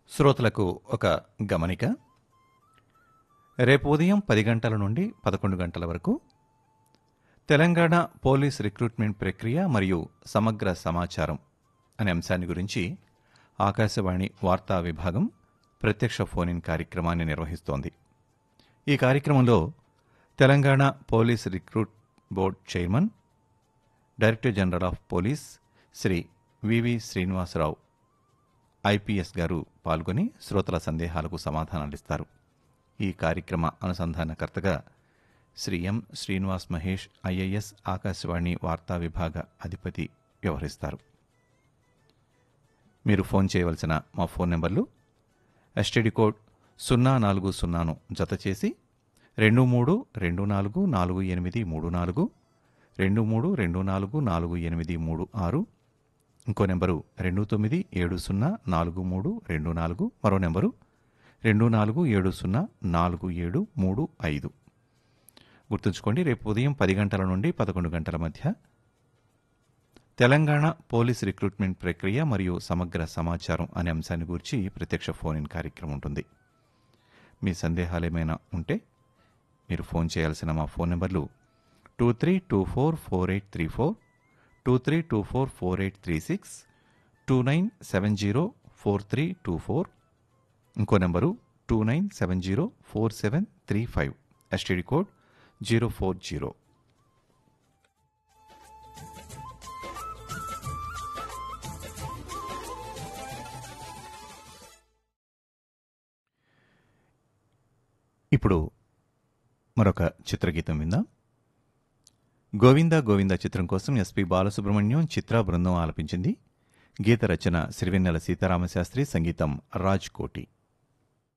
శ్రోతలకు ఒక గమనిక రేపు ఉదయం పది గంటల నుండి పదకొండు గంటల వరకు తెలంగాణ పోలీస్ రిక్రూట్మెంట్ ప్రక్రియ మరియు సమగ్ర సమాచారం అనే అంశాన్ని గురించి ఆకాశవాణి వార్తా విభాగం ప్రత్యక్ష ఫోన్ ఇన్ కార్యక్రమాన్ని నిర్వహిస్తోంది ఈ కార్యక్రమంలో Telangana police recruit board chairman director general of police Shri V V Srinivasarao IPS garu పాల్గొని శ్రోతల సందేహాలకు సమాధానాలిస్తారు ఈ కార్యక్రమ అనుసంధానకర్తగా శ్రీ ఎం శ్రీనివాస్ మహేష్ ఐఏఎస్ ఆకాశవాణి వార్తా విభాగ అధిపతి వ్యవహరిస్తారు మీరు ఫోన్ చేయవలసిన మా ఫోన్ నెంబర్లు ఎస్టీడీ కోడ్ సున్నా నాలుగు సున్నాను జత చేసి రెండు మూడు రెండు నాలుగు నాలుగు ఎనిమిది మూడు నాలుగు రెండు మూడు రెండు నాలుగు నాలుగు ఎనిమిది మూడు ఆరు ఇంకో నెంబరు రెండు తొమ్మిది ఏడు సున్నా నాలుగు మూడు రెండు నాలుగు మరో నెంబరు రెండు నాలుగు ఏడు సున్నా నాలుగు ఏడు మూడు ఐదు గుర్తుంచుకోండి రేపు ఉదయం పది గంటల నుండి పదకొండు గంటల మధ్య తెలంగాణ పోలీస్ రిక్రూట్మెంట్ ప్రక్రియ మరియు సమగ్ర సమాచారం అనే అంశాన్ని గురించి ప్రత్యక్ష ఫోన్ ఇన్ కార్యక్రమం ఉంటుంది మీ సందేహాలు ఏమైనా ఉంటే మీరు ఫోన్ చేయాల్సిన మా ఫోన్ నెంబర్లు two three two four four eight three four two three two four four eight three six two nine seven zero four three two four ఇంకో నెంబరు two nine seven zero four seven three five STD code zero four zero ఇప్పుడు మరొక చిత్రగీతం విందాం గోవింద గోవింద చిత్రం కోసం SP Balasubrahmanyam చిత్ర బృందం ఆలపించింది గీత రచన సిరివెన్నెల సీతారామశాస్త్రి సంగీతం రాజ్ కోటి